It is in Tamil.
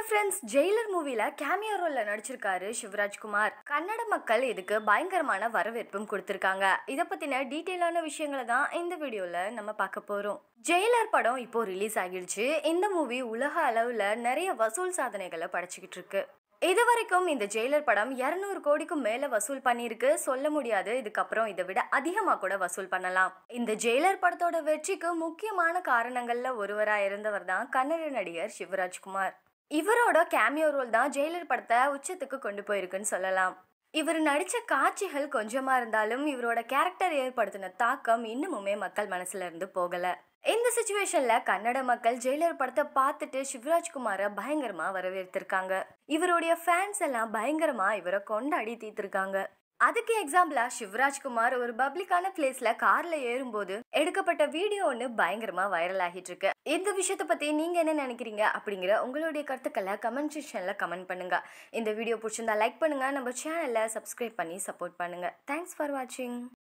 ஃப்ரெண்ட்ஸ் ஜெயிலர் மூவில கேமியோ ரோல்ல நடிச்சிருக்காரு சிவராஜ்குமார் கன்னட மக்கள் இதுக்கு பயங்கரமான வரவேற்பும் கொடுத்திருக்காங்க இதை பத்தின டீட்டெயிலான விஷயங்களை தான் இந்த வீடியோல நம்ம பார்க்க போறோம் ஜெயிலர் படம் இப்போ ரிலீஸ் ஆகிடுச்சு இந்த மூவி உலக அளவுல நிறைய வசூல் சாதனைகளை படைச்சிக்கிட்டு இருக்கு இது வரைக்கும் இந்த ஜெயிலர் படம் இரநூறு கோடிக்கும் மேல வசூல் பண்ணியிருக்கு சொல்ல முடியாது இதுக்கப்புறம் இதை விட அதிகமா கூட வசூல் பண்ணலாம் இந்த ஜெயிலர் படத்தோட வெற்றிக்கு முக்கியமான காரணங்கள்ல ஒருவரா இருந்தவர் தான் கன்னட நடிகர் சிவராஜ்குமார் இவரோட கேமியோ ரோல் தான் ஜெயிலர் படத்தை உச்சத்துக்கு கொண்டு போயிருக்குன்னு சொல்லலாம் இவர் நடிச்ச காட்சிகள் கொஞ்சமா இருந்தாலும் இவரோட கேரக்டர் ஏற்படுத்தின தாக்கம் இன்னமுமே மக்கள் மனசுல இருந்து போகல இந்த சுச்சுவேஷன்ல கன்னட மக்கள் ஜெயிலர் படத்தை பார்த்துட்டு சிவராஜ்குமாரை பயங்கரமா வரவேற்றிருக்காங்க இவருடைய ஃபேன்ஸ் எல்லாம் பயங்கரமா இவரை கொண்டாடி தீர்த்திருக்காங்க அதுக்கு எக்ஸாம்பிளா சிவராஜ்குமார் ஒரு பப்ளிக்கான பிளேஸ்ல கார்ல ஏறும்போது எடுக்கப்பட்ட வீடியோ ஒன்று பயங்கரமா வைரல் ஆகிட்டு இருக்கு இந்த விஷயத்தை பத்தி நீங்க என்ன நினைக்கிறீங்க அப்படிங்கிற உங்களுடைய கருத்துக்களை கமெண்ட் செக்ஷன்ல கமெண்ட் பண்ணுங்க இந்த வீடியோ பிடிச்சிருந்தா லைக் பண்ணுங்க நம்ம சேனலை சப்ஸ்கிரைப் பண்ணி சப்போர்ட் பண்ணுங்க தேங்க்ஸ் ஃபார் வாட்சிங்